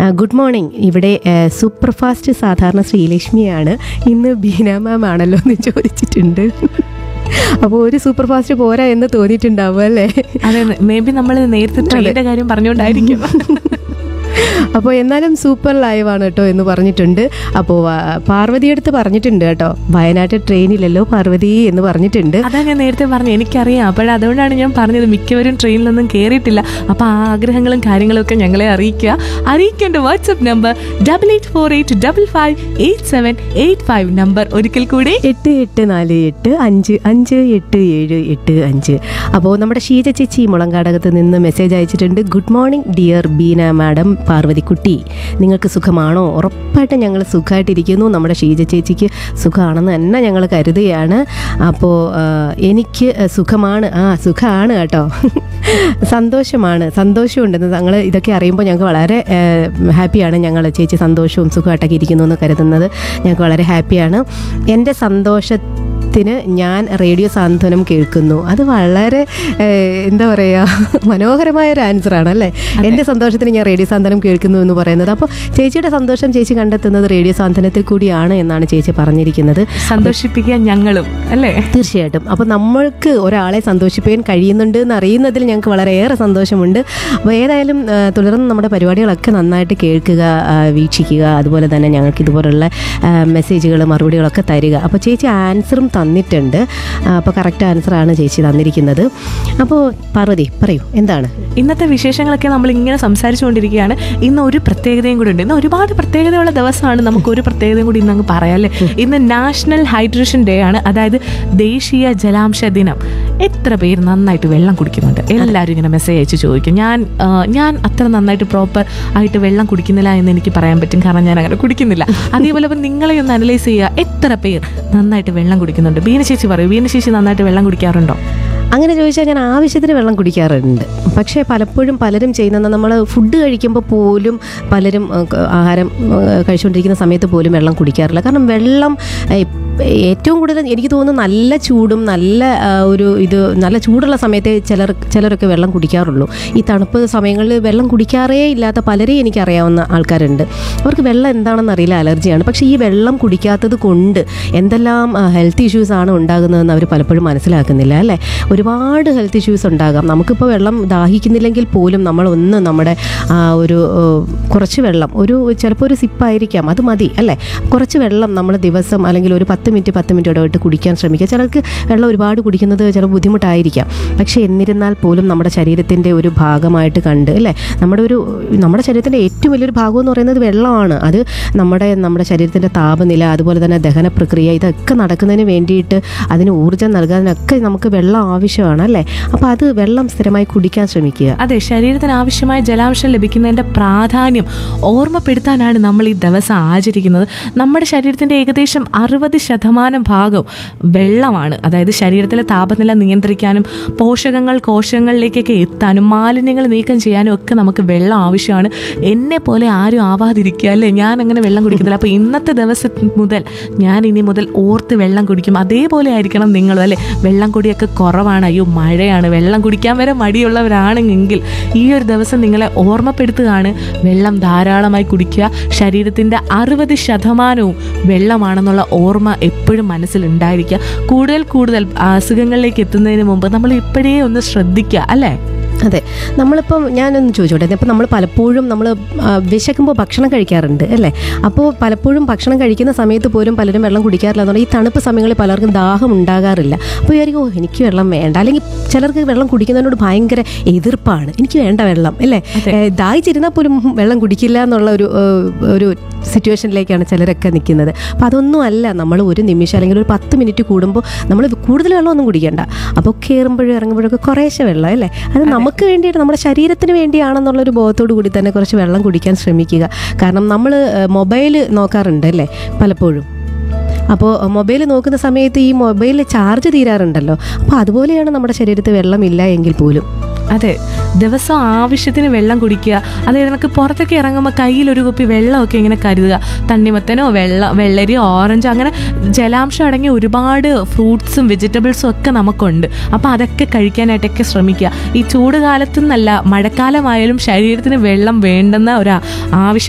good morning ഇവിടെ super fast സാധാരണ ശ്രീലക്ഷ്മിയാണ് ഇന്ന് ബീന മാം ആണല്ലോ എന്ന് ചോദിച്ചിട്ടുണ്ട് അപ്പോൾ ഒരു സൂപ്പർ ഫാസ്റ്റ് പോരാ എന്ന് തോന്നിയിട്ടുണ്ടാവും അല്ലേ അതെ മേ ബി നമ്മൾ നേരത്തെ ട്രെയിനിന്റെ കാര്യം പറഞ്ഞുകൊണ്ടായിരിക്കും അപ്പോൾ എന്നാലും സൂപ്പർ ലൈവാണ് കേട്ടോ എന്ന് പറഞ്ഞിട്ടുണ്ട് അപ്പോൾ പാർവതി അടുത്ത് പറഞ്ഞിട്ടുണ്ട് കേട്ടോ വയനാട്ട് ട്രെയിനിലല്ലോ പാർവതി എന്ന് പറഞ്ഞിട്ടുണ്ട് അതാ ഞാൻ നേരത്തെ പറഞ്ഞു എനിക്കറിയാം അപ്പോൾ അതുകൊണ്ടാണ് ഞാൻ പറഞ്ഞത് മിക്കവരും ട്രെയിനിലൊന്നും കയറിയിട്ടില്ല അപ്പോൾ ആ ആഗ്രഹങ്ങളും കാര്യങ്ങളും ഒക്കെ ഞങ്ങളെ അറിയിക്കുക അറിയിക്കേണ്ട WhatsApp number double eight four eight double five eight seven eight five number ഒരിക്കൽ കൂടി എട്ട് എട്ട് നാല് എട്ട് അഞ്ച് അഞ്ച് എട്ട് ഏഴ് എട്ട് അഞ്ച് അപ്പോൾ നമ്മുടെ ഷീജ ചേച്ചി മുളങ്കാടകത്ത് നിന്ന് മെസ്സേജ് അയച്ചിട്ടുണ്ട് good morning dear Beena madam Parvathikutty നിങ്ങൾക്ക് സുഖമാണോ ഉറപ്പായിട്ടും ഞങ്ങൾ സുഖമായിട്ടിരിക്കുന്നു നമ്മുടെ ഷീജ ചേച്ചിക്ക് സുഖമാണെന്ന് തന്നെ ഞങ്ങൾ കരുതുകയാണ് അപ്പോൾ ആ, എനിക്ക് സുഖമാണ് ആ സുഖമാണ് കേട്ടോ സന്തോഷമാണ് സന്തോഷമുണ്ട് ഞങ്ങൾ ഇതൊക്കെ അറിയുമ്പോൾ ഞങ്ങൾക്ക് വളരെ ഹാപ്പിയാണ് ഞങ്ങൾ ചേച്ചി സന്തോഷവും സുഖമായിട്ടൊക്കെ ഇരിക്കുന്നു എന്ന് കരുതുന്നത് ഞങ്ങൾക്ക് വളരെ ഹാപ്പിയാണ് എൻ്റെ സന്തോഷത്തിന് ഞാൻ റേഡിയോ സാന്ത്വനം കേൾക്കുന്നു അത് വളരെ ഏഹ്, എന്താ പറയുക മനോഹരമായ ഒരു ആൻസറാണ് അല്ലേ എൻ്റെ സന്തോഷത്തിന് ഞാൻ റേഡിയോ സാന്ത്വനം കേൾക്കുന്നു എന്ന് പറയുന്നത് അപ്പോൾ ചേച്ചിയുടെ സന്തോഷം ചേച്ചി കണ്ടെത്തുന്നത് റേഡിയോ സാന്ത്വനത്തിൽ കൂടിയാണ് എന്നാണ് ചേച്ചി പറഞ്ഞിരിക്കുന്നത് സന്തോഷിപ്പിക്കാൻ ഞങ്ങളും അല്ലേ തീർച്ചയായിട്ടും അപ്പോൾ നമ്മൾക്ക് ഒരാളെ സന്തോഷിപ്പിക്കാൻ കഴിയുന്നുണ്ട് എന്ന് അറിയുന്നതിൽ ഞങ്ങൾക്ക് വളരെയേറെ സന്തോഷമുണ്ട് അപ്പോൾ ഏതായാലും ആ, തുടർന്ന് നമ്മുടെ പരിപാടികളൊക്കെ നന്നായിട്ട് കേൾക്കുക ആ, വീക്ഷിക്കുക അതുപോലെ തന്നെ ഞങ്ങൾക്ക് ഇതുപോലുള്ള ആ, മെസ്സേജുകൾ മറുപടികളൊക്കെ തരിക അപ്പോൾ ചേച്ചി ആൻസറും തന്നിട്ടുണ്ട് ആ, അപ്പോൾ കറക്റ്റ് ആൻസറാണ് ചേച്ചി തന്നിരിക്കുന്നത് അപ്പോൾ പാർവതി പറയൂ എന്താണ് ഇന്നത്തെ വിശേഷങ്ങളൊക്കെ നമ്മൾ ഇങ്ങനെ സംസാരിച്ചുകൊണ്ടിരിക്കുകയാണ് ഇന്ന് ഒരു പ്രത്യേകതയും കൂടി ഉണ്ട് ഇന്ന് ഒരുപാട് പ്രത്യേകതയുള്ള ദിവസമാണ് നമുക്ക് ഒരു പ്രത്യേകതയും കൂടി ഇന്ന് അങ്ങ് പറയാം അല്ലേ ഇന്ന് നാഷണൽ ഹൈഡ്രേഷൻ ഡേ ആണ് അതായത് ദേശീയ ജലാംശ ദിനം എത്ര പേര് നന്നായിട്ട് വെള്ളം കുടിക്കുന്നുണ്ട് എല്ലാവരും ഇങ്ങനെ മെസ്സേജ് അയച്ച് ചോദിക്കും ഞാൻ ആ, ഞാൻ അത്ര നന്നായിട്ട് പ്രോപ്പർ ആയിട്ട് വെള്ളം കുടിക്കുന്നില്ല എന്ന് എനിക്ക് പറയാൻ പറ്റും കാരണം ഞാൻ അങ്ങനെ കുടിക്കുന്നില്ല അതേപോലെ ഇപ്പം നിങ്ങളെ ഒന്ന് അനലൈസ് ചെയ്യുക എത്ര പേർ നന്നായിട്ട് വെള്ളം കുടിക്കുന്നുണ്ട് ബീന ചേച്ചി പറയൂ ബീന ചേച്ചി നന്നായിട്ട് വെള്ളം കുടിക്കാറുണ്ടോ അങ്ങനെ ചോദിച്ചാൽ ഞാൻ ആവശ്യത്തിന് വെള്ളം കുടിക്കാറുണ്ട് പക്ഷേ പലപ്പോഴും പലരും ചെയ്യുന്നത് നമ്മൾ ഫുഡ് കഴിക്കുമ്പോൾ പോലും പലരും ആ, ക- ആഹാരം ആ, കഴിച്ചുകൊണ്ടിരിക്കുന്ന സമയത്ത് പോലും വെള്ളം കുടിക്കാറില്ല കാരണം വെള്ളം ഏ, ഏറ്റവും കൂടുതൽ എനിക്ക് തോന്നുന്നു നല്ല ചൂടും നല്ല ആ, ഒരു ഇത് നല്ല ചൂടുള്ള സമയത്തെ ചിലർ ചിലരൊക്കെ വെള്ളം കുടിക്കാറുള്ളൂ ഈ തണുപ്പ് സമയങ്ങളിൽ വെള്ളം കുടിക്കാറേ ഇല്ലാത്ത പലരെയും എനിക്കറിയാവുന്ന ആൾക്കാരുണ്ട് അവർക്ക് വെള്ളം എന്താണെന്ന് അറിയില്ല അലർജിയാണ് പക്ഷേ ഈ വെള്ളം കുടിക്കാത്തത് കൊണ്ട് എന്തെല്ലാം ഹെൽത്ത് ഇഷ്യൂസ് ആണ് ഉണ്ടാകുന്നതെന്ന് അവർ പലപ്പോഴും മനസ്സിലാക്കുന്നില്ല അല്ലേ ഒരുപാട് ഹെൽത്ത് ഇഷ്യൂസ് ഉണ്ടാകാം നമുക്കിപ്പോൾ വെള്ളം ദാഹിക്കുന്നില്ലെങ്കിൽ പോലും നമ്മൾ ഒന്ന് നമ്മുടെ ആ, ഒരു ഏഹ്, കുറച്ച് വെള്ളം ഒരു ചിലപ്പോൾ ഒരു സിപ്പായിരിക്കാം അത് മതി അല്ലേ കുറച്ച് വെള്ളം നമ്മൾ ദിവസം അല്ലെങ്കിൽ ഒരു പത്ത് മിനിറ്റ് പത്ത് മിനിറ്റ് ഇടവിട്ട് കുടിക്കാൻ ശ്രമിക്കുക ചിലർക്ക് വെള്ളം ഒരുപാട് കുടിക്കുന്നത് ചില ബുദ്ധിമുട്ടായിരിക്കാം പക്ഷേ എന്നിരുന്നാൽ പോലും നമ്മുടെ ശരീരത്തിൻ്റെ ഒരു ഭാഗമായിട്ട് കണ്ട് അല്ലേ നമ്മുടെ ഒരു നമ്മുടെ ശരീരത്തിൻ്റെ ഏറ്റവും വലിയൊരു ഭാഗം എന്ന് പറയുന്നത് വെള്ളമാണ് അത് നമ്മുടെ നമ്മുടെ ശരീരത്തിൻ്റെ താപനില അതുപോലെ തന്നെ ദഹന പ്രക്രിയ ഇതൊക്കെ നടക്കുന്നതിന് വേണ്ടിയിട്ട് അതിന് ഊർജ്ജം നൽകാനൊക്കെ നമുക്ക് വെള്ളം ആവശ്യമാണ് അല്ലേ അപ്പോൾ അത് വെള്ളം സ്ഥിരമായി കുടിക്കാൻ ശ്രമിക്കുക അതെ ശരീരത്തിന് ആവശ്യമായ ജലാംശം ലഭിക്കുന്നതിൻ്റെ പ്രാധാന്യം ഓർമ്മപ്പെടുത്താനാണ് നമ്മൾ ഈ ദിവസം ആചരിക്കുന്നത് നമ്മുടെ ശരീരത്തിൻ്റെ ഏകദേശം അറുപത് ശതമാനം ഭാഗം വെള്ളമാണ് അതായത് ശരീരത്തിലെ താപനില നിയന്ത്രിക്കാനും പോഷകങ്ങൾ കോശങ്ങളിലേക്കൊക്കെ എത്താനും മാലിന്യങ്ങൾ നീക്കം ചെയ്യാനും ഒക്കെ നമുക്ക് വെള്ളം ആവശ്യമാണ് എന്നെ പോലെ ആരും ആവാതിരിക്കുക അല്ലേ ഞാൻ അങ്ങനെ വെള്ളം കുടിക്കുന്നില്ല അപ്പോൾ ഇന്നത്തെ ദിവസം മുതൽ ഞാൻ ഇനി മുതൽ ഓർത്ത് വെള്ളം കുടിക്കും അതേപോലെ ആയിരിക്കണം നിങ്ങളും അല്ലേ വെള്ളം കുടിയൊക്കെ കുറവാണ് അയ്യോ മഴയാണ് വെള്ളം കുടിക്കാൻ വരെ മടിയുള്ളവരാണെങ്കിൽ ഈ ഒരു ദിവസം നിങ്ങളെ ഓർമ്മപ്പെടുത്തുകയാണ് വെള്ളം ധാരാളമായി കുടിക്കുക ശരീരത്തിൻ്റെ അറുപത് ശതമാനവും വെള്ളമാണെന്നുള്ള ഓർമ്മ എപ്പോഴും മനസ്സിലുണ്ടായിരിക്കുക കൂടുതൽ കൂടുതൽ അസുഖങ്ങളിലേക്ക് എത്തുന്നതിന് മുമ്പ് നമ്മൾ ഇപ്പോഴേ ഒന്ന് ശ്രദ്ധിക്കുക അല്ലേ അതെ നമ്മളിപ്പം ഞാനൊന്ന് ചോദിച്ചോട്ടെ ഇപ്പം നമ്മൾ പലപ്പോഴും നമ്മൾ വിശക്കുമ്പോൾ ഭക്ഷണം കഴിക്കാറുണ്ട് അല്ലേ അപ്പോൾ പലപ്പോഴും ഭക്ഷണം കഴിക്കുന്ന സമയത്ത് പോലും പലരും വെള്ളം കുടിക്കാറില്ല എന്നുള്ളത് ഈ തണുപ്പ് സമയങ്ങളിൽ പലർക്കും ദാഹം ഉണ്ടാകാറില്ല അപ്പോൾ വിചാരിക്കും ഓ എനിക്ക് വെള്ളം വേണ്ട അല്ലെങ്കിൽ ചിലർക്ക് വെള്ളം കുടിക്കുന്നതിനോട് ഭയങ്കര എതിർപ്പാണ് എനിക്ക് വേണ്ട വെള്ളം അല്ലേ ഏ, ദാഹിച്ചിരുന്നാൽ പോലും വെള്ളം കുടിക്കില്ല എന്നുള്ള ഒരു ഏഹ്, ഒരു സിറ്റുവേഷനിലേക്കാണ് ചിലരൊക്കെ നിൽക്കുന്നത് അപ്പോൾ അതൊന്നും അല്ല നമ്മൾ ഒരു നിമിഷം അല്ലെങ്കിൽ ഒരു പത്ത് മിനിറ്റ് കൂടുമ്പോൾ നമ്മൾ കൂടുതൽ വെള്ളമൊന്നും കുടിക്കണ്ട അപ്പോൾ കയറുമ്പോഴും ഇറങ്ങുമ്പോഴൊക്കെ കുറേശ്ശെ വെള്ളം അല്ലേ അത് നമുക്ക് വേണ്ടിയിട്ട് നമ്മുടെ ശരീരത്തിന് വേണ്ടിയാണെന്നുള്ളൊരു ബോധത്തോടു കൂടി തന്നെ കുറച്ച് വെള്ളം കുടിക്കാൻ ശ്രമിക്കുക കാരണം നമ്മൾ മൊബൈൽ നോക്കാറുണ്ട് അല്ലേ പലപ്പോഴും അപ്പോൾ മൊബൈൽ നോക്കുന്ന സമയത്ത് ഈ മൊബൈലിൽ ചാർജ് തീരാറുണ്ടല്ലോ അപ്പോൾ അതുപോലെയാണ് നമ്മുടെ ശരീരത്തിൽ വെള്ളമില്ല എങ്കിൽ പോലും അതെ ദിവസം ആവശ്യത്തിന് വെള്ളം കുടിക്കുക അതായത് നമുക്ക് പുറത്തൊക്കെ ഇറങ്ങുമ്പോൾ കയ്യിൽ ഒരു കുപ്പി വെള്ളമൊക്കെ ഇങ്ങനെ കരുതുക തണ്ണിമത്തനോ വെള്ളം വെള്ളരിയോ ഓറഞ്ചോ അങ്ങനെ ജലാംശം അടങ്ങിയ ഒരുപാട് ഫ്രൂട്ട്സും വെജിറ്റബിൾസും ഒക്കെ നമുക്കുണ്ട് അപ്പോൾ അതൊക്കെ കഴിക്കാനായിട്ടൊക്കെ ശ്രമിക്കുക ഈ ചൂട് കാലത്തുനിന്നല്ല മഴക്കാലമായാലും ശരീരത്തിന് വെള്ളം വേണ്ടെന്ന ഒരു ആവശ്യം